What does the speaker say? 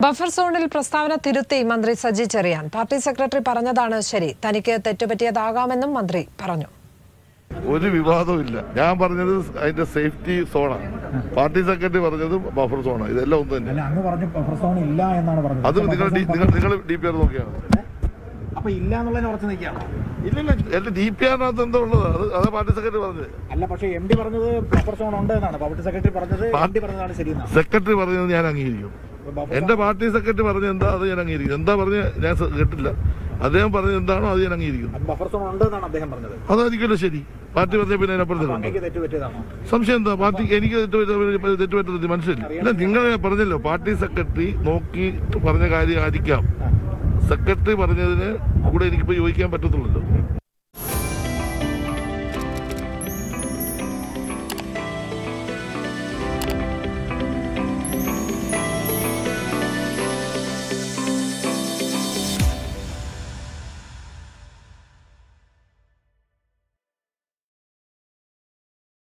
buffer സോണിൽ പ്രസ്താവന തിരുത്തി മന്ത്രി സജി ചെറിയാൻ പാർട്ടി സെക്രട്ടറി പറഞ്ഞതാണ് ശരി തനിക്ക് തെറ്റുപറ്റിയതാകാമെന്നും മന്ത്രി പറഞ്ഞു ഒരു വിവാദവും ഇല്ല ഞാൻ പറഞ്ഞത് അതിന്റെ സേഫ്റ്റി സോണാണ് പാർട്ടി സെക്രട്ടറി പറഞ്ഞത് ബഫർ സോണാണ് ഇതെല്ലാം ഒന്ന് തന്നെ അല്ല അങ്ങ് പറഞ്ഞു ബഫർ സോൺ ഇല്ല എന്നാണ് പറഞ്ഞത് അത് നിങ്ങൾ ഡി- നിങ്ങൾ നിങ്ങൾ ഡി പി ആർ നോക്കിയാണ് അപ്പൊ ഇല്ല എന്നുള്ളതിന് ഉറച്ചു നിൽക്കുകയാണോ ഇല്ലില്ല എന്റെ ഡി പി ആറിനകത്ത് എന്താ ഉള്ളത് അത് അതാ പാർട്ടി സെക്രട്ടറി പറഞ്ഞത് അല്ല പക്ഷേ എം ഡി പറഞ്ഞത് ബഫർ സോൺ ഉണ്ട് എന്നാണ് പാർട്ടി സെക്രട്ടറി പറഞ്ഞത് എം ഡി പറഞ്ഞതാണ് ശരിയെന്നാണ് സെക്രട്ടറി പറഞ്ഞത് ഞാൻ അംഗീകരിക്കും ബഫർ എന്റെ പാർട്ടി സെക്രട്ടറി പറഞ്ഞത് എന്താ അത് ഞാൻ അംഗീകരിക്കും എന്താ പറഞ്ഞ ഞാൻ സ- കേട്ടില്ല അദ്ദേഹം പറഞ്ഞത് എന്താണോ അത് ഞാൻ അംഗീകരിക്കുന്നു ബഫർ സോൺ ഉണ്ട് എന്നാണ് അദ്ദേഹം പറഞ്ഞത് അതായിരിക്കുമല്ലോ ശരി പാർട്ടി പറഞ്ഞ പിന്നെ അതിനപ്പുറത്തുണ്ട് അങ്ങേക്ക് തെറ്റ് പറ്റിയതാണോ സംശയം എന്താ പാർട്ടി എനിക്ക് തെറ്റുപറ്റ തെറ്റുപറ്റുന്നത് മനസ്സിലായി ഇല്ല നിങ്ങൾ പറഞ്ഞല്ലോ പാർട്ടി സെക്രട്ടറി നോക്കി പറഞ്ഞ കാര്യം ആയിരിക്കാം സെക്രട്ടറി പറഞ്ഞതിന് കൂടെ എനിക്കിപ്പോ യോജിക്കാൻ പറ്റത്തുള്ളല്ലോ